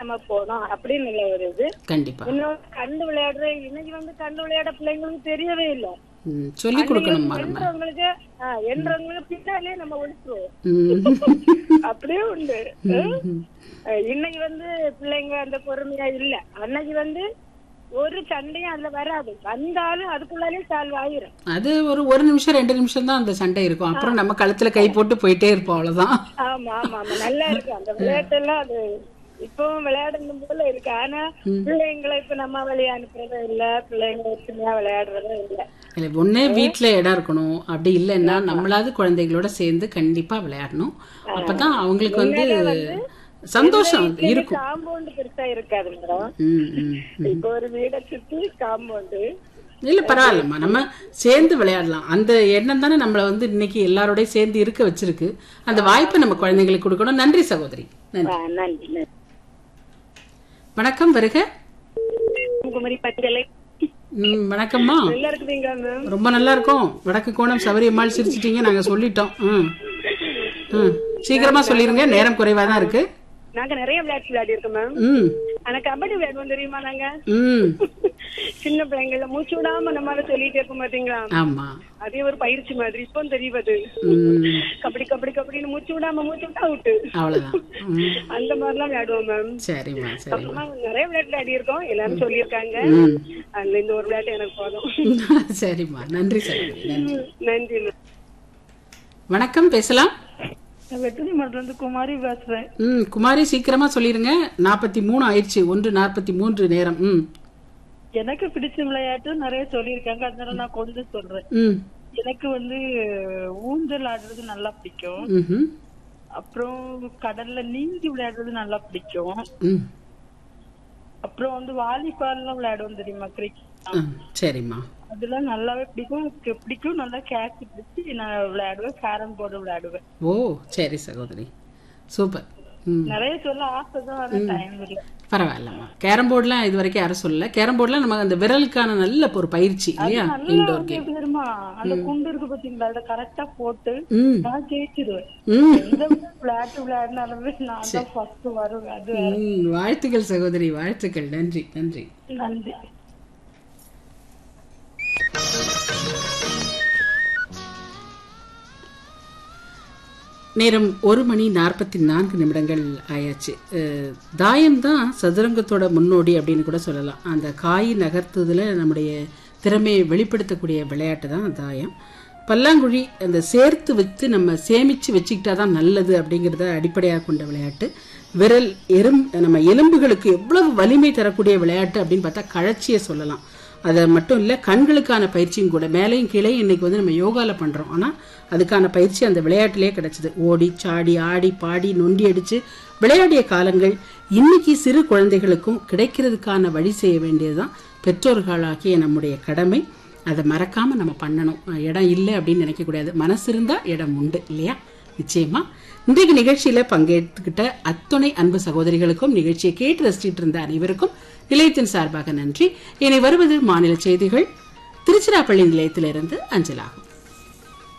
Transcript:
நம்ம போனோம் அப்படின்னு உள்ள ஒரு இது கண்டிப்பா இன்னொரு கண்டு விளையாடுற இன்னைக்கு வந்து கண்டு விளையாட பிள்ளைங்களுக்கு தெரியவே இல்லை ம், சொல்லிக் கொடுக்கணும்மா நம்ம என்றவங்களுக்கு ஆ, என்றவங்களுக்கு பின்னாலே நம்ம ஒழிச்சுருவோம் ம். அப்படியே உண்டு அஹ் இன்னைக்கு வந்து பிள்ளைங்க அந்த பொறுமையா இல்ல அன்னைக்கு வந்து ஒரு சண்டையும் அதுல வராது வந்தாலும் அதுக்குள்ளாலே சால்வ் ஆயிரும் அது ஒரு ஒரு நிமிஷம் ரெண்டு நிமிஷம் தான் அந்த சண்டை இருக்கும் அப்புறம் நம்ம கழுத்துல கை போட்டு போயிட்டே இருப்போம் அவ்வளவுதான் ஆமா ஆமா ஆமா நல்லா இருக்கு அந்த விளையாட்டு எல்லாம் அது இப்பவும் விளையாடணும் போல இருக்கு ஆனா பிள்ளைங்களை இப்ப நம்ம வெளியே அனுப்புறதும் இல்ல பிள்ளைங்க ஒற்றுமையா விளையாடுறதும் இல்ல இல்ல ஒண்ணே வீட்ல இடம் இருக்கணும் அப்படி இல்லைன்னா நம்மளாவது குழந்தைகளோட சேர்ந்து கண்டிப்பா விளையாடணும் அப்பதான் அவங்களுக்கு வந்து சந்தோஷம் இருக்கும் காம்பவுண்ட் பெருசா இருக்காது மேடம் ம், ம். இப்ப ஒரு வீடை சுத்தி காம்பவுண்டு இல்ல பரவாயில்லம்மா நம்ம சேர்ந்து விளையாடலாம் அந்த எண்ணம் தானே நம்மள வந்து இன்னைக்கு எல்லாரோடய சேர்ந்து இருக்க வச்சிருக்கு அந்த வாய்ப்பை நம்ம குழந்தைங்களுக்கு கொடுக்கணும் நன்றி சகோதரி நன்றி நன்றி நன்றி வணக்கம் வருக குமரி பச்சலை ம், வணக்கம்மா நல்லா இருக்குதுங்க மேம் ரொம்ப நல்லா இருக்கும் வடக்கு கோணம் சபரியம்மாள் சிரிச்சிட்டீங்க நாங்க சொல்லிட்டோம் ம் ம் சீக்கிரமா சொல்லிருங்க நேரம் குறைவா தான் இருக்கு நாங்க நிறைய விளையாட்டு விளையாடி இருக்கோம் மேம் ம் ஆனா கபடி விளையாடுவோம் தெரியுமா நாங்க ம் சின்ன பிள்ளைங்கள மூச்சு விடாம நம்மளால சொல்லிட்டே இருப்போம் பாத்தீங்களா ஆமா அதே ஒரு பயிற்சி மாதிரி இப்போ தெரியுது ம் கபடி கபடி கபடின்னு மூச்சு விடாம மூச்சு விட்டா அவுட்டு அவ்வளவுதான் ம் அந்த மாதிரிலாம் விளையாடுவோம் மேம் சரிம்மா சரிம்மா அப்புறமா நிறைய விளையாட்டு விளையாடி இருக்கோம் எல்லாரும் சொல்லியிருக்காங்க ம் அதுல இந்த ஒரு விளையாட்டு எனக்கு போதும் சரிம்மா நன்றி சகோதரி நன்றி நன்றி மேம் வணக்கம் பேசலாம் நான் வெற்றி மரத்துல இருந்து குமாரி பேசுறேன் ம் குமாரி சீக்கிரமா சொல்லிருங்க நாற்பத்தி மூணு ஆயிடுச்சு ஒன்று நாற்பத்தி மூன்று நேரம் ம் எனக்கு பிடிச்ச விளையாட்டு நிறைய சொல்லியிருக்காங்க அதனால நான் கொஞ்சம் சொல்றேன் ம் எனக்கு வந்து ஊஞ்சல் ஆடுறது நல்லா பிடிக்கும் ம்ஹும். அப்புறம் கடல்ல நீந்தி விளையாடுறது நல்லா பிடிக்கும் ம் அப்புறம் வந்து வாலிபால்லாம் விளையாடுவோம் தெரியுமா கிரிக்கெட் ம், சரிம்மா அதெல்லாம் நல்லாவே பிடிக்கும் எனக்கு பிடிக்கும் நல்லா கேட்ச் பிடிச்சி நான் விளையாடுவேன் கேரம் போர்டு விளையாடுவேன் ஓ சரி சகோதரி சூப்பர் ம் நிறைய சொல்ல ஆசை தான் ஆனா டைம் இல்லை பரவாயில்லம்மா கேரம் போர்டுலாம் இது வரைக்கும் யாரும் சொல்லல கேரம் போர்டுலாம் நம்ம அந்த விரலுக்கான நல்ல ஒரு பயிற்சி இல்லையா நல்லா இன்டோர் வந்து கேம் எப்படி தெரியுமா அந்த குண்டு இருக்கு பாத்தீங்களா அதை கரெக்டா போட்டு ம் நான் ஜெயிச்சிருவேன் ம் எந்த விளையாட்டு விளையாடினாலுமே நான் தான் ஃபர்ஸ்ட் வருவேன் அது ம், வாழ்த்துக்கள் சகோதரி வாழ்த்துக்கள் நன்றி நன்றி நன்றி நேரம் ஒரு மணி நாற்பத்தி நான்கு நிமிடங்கள் ஆயாச்சு அஹ், தாயம்தான் சதுரங்கத்தோட முன்னோடி அப்படின்னு கூட சொல்லலாம் அந்த காய் நகர்த்துறதுல நம்முடைய திறமையை வெளிப்படுத்தக்கூடிய விளையாட்டு தான் தாயம் பல்லாங்குழி அந்த சேர்த்து வச்சு நம்ம சேமிச்சு வச்சுக்கிட்டா தான் நல்லது அப்படிங்கிறத அடிப்படையாக கொண்ட விளையாட்டு விரல் எறும் நம்ம எலும்புகளுக்கு எவ்வளவு வலிமை தரக்கூடிய விளையாட்டு அப்படின்னு பார்த்தா கழச்சியை சொல்லலாம் அதை மட்டும் இல்லை கண்களுக்கான பயிற்சியும் கூட மேலையும் கீழே இன்னைக்கு வந்து நம்ம யோகாவில் பண்ணுறோம் ஆனால் அதுக்கான பயிற்சி அந்த விளையாட்டிலே கிடைச்சது ஓடி சாடி ஆடி பாடி நொண்டி அடித்து விளையாடிய காலங்கள் இன்னைக்கு சிறு குழந்தைகளுக்கும் கிடைக்கிறதுக்கான வழி செய்ய வேண்டியதுதான் பெற்றோர்களாகிய நம்முடைய கடமை அதை மறக்காம நம்ம பண்ணணும் அஹ் இடம் இல்லை அப்படின்னு நினைக்கக்கூடாது மனசு இருந்தா இடம் உண்டு இல்லையா நிச்சயமா இன்றைக்கு நிகழ்ச்சியில பங்கேற்றுக்கிட்ட அத்துணை அன்பு சகோதரிகளுக்கும் நிகழ்ச்சியை கேட்டு ரசிச்சிட்டு இருந்த அனைவருக்கும் நிலையத்தின் சார்பாக நன்றி இனி வருவது மாநில செய்திகள் திருச்சிராப்பள்ளி நிலையத்திலிருந்து அஞ்சலாகும்